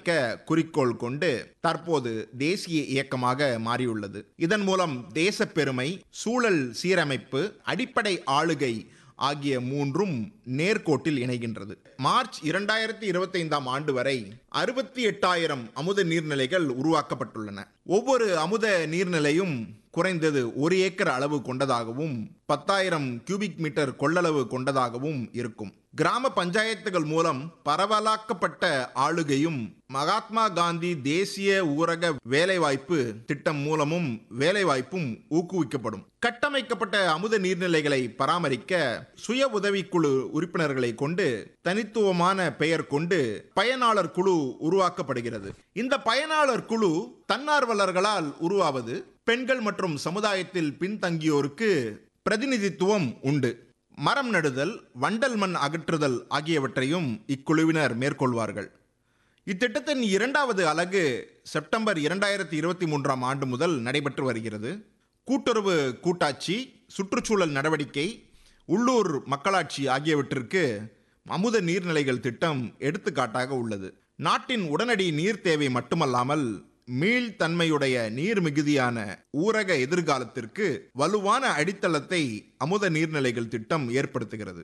பராமரிக்க குறிக்கோள் கொண்டு தற்போது தேசிய இயக்கமாக மாறியுள்ளது இதன் மூலம் தேசப்பெருமை சூழல் சீரமைப்பு அடிப்படை ஆளுகை ஆகிய மூன்றும் நேர்கோட்டில் இணைகின்றது மார்ச் இரண்டாயிரத்தி இருபத்தைந்தாம் ஆண்டு வரை அறுபத்தி எட்டாயிரம் அமுத நீர்நிலைகள் உருவாக்கப்பட்டுள்ளன ஒவ்வொரு அமுத நீர்நிலையும் குறைந்தது ஒரு ஏக்கர் அளவு கொண்டதாகவும் பத்தாயிரம் கியூபிக் மீட்டர் கொள்ளளவு கொண்டதாகவும் இருக்கும் கிராம பஞ்சாயத்துகள் மூலம் பரவலாக்கப்பட்ட ஆளுகையும் மகாத்மா காந்தி தேசிய ஊரக வேலைவாய்ப்பு திட்டம் மூலமும் வேலைவாய்ப்பும் ஊக்குவிக்கப்படும் கட்டமைக்கப்பட்ட அமுத நீர்நிலைகளை பராமரிக்க சுய உதவிக்குழு உறுப்பினர்களை கொண்டு தனித்துவமான பெயர் கொண்டு பயனாளர் குழு உருவாக்கப்படுகிறது இந்த பயனாளர் குழு தன்னார்வலர்களால் உருவாவது பெண்கள் மற்றும் சமுதாயத்தில் பின்தங்கியோருக்கு பிரதிநிதித்துவம் உண்டு மரம் நடுதல் வண்டல் மண் அகற்றுதல் ஆகியவற்றையும் இக்குழுவினர் மேற்கொள்வார்கள் இத்திட்டத்தின் இரண்டாவது அலகு செப்டம்பர் இரண்டாயிரத்தி இருபத்தி மூன்றாம் ஆண்டு முதல் நடைபெற்று வருகிறது கூட்டுறவு கூட்டாட்சி சுற்றுச்சூழல் நடவடிக்கை உள்ளூர் மக்களாட்சி ஆகியவற்றிற்கு அமுத நீர்நிலைகள் திட்டம் எடுத்துக்காட்டாக உள்ளது நாட்டின் உடனடி நீர் தேவை மட்டுமல்லாமல் மீள்தன்மையுடைய நீர் மிகுதியான ஊரக எதிர்காலத்திற்கு வலுவான அடித்தளத்தை அமுத நீர்நிலைகள் திட்டம் ஏற்படுத்துகிறது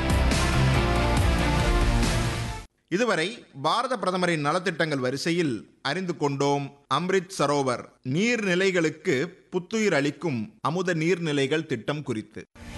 இதுவரை பாரத பிரதமரின் நலத்திட்டங்கள் வரிசையில் அறிந்து கொண்டோம் அம்ரித் சரோவர் நீர்நிலைகளுக்கு புத்துயிர் அளிக்கும் அமுத நீர்நிலைகள் திட்டம் குறித்து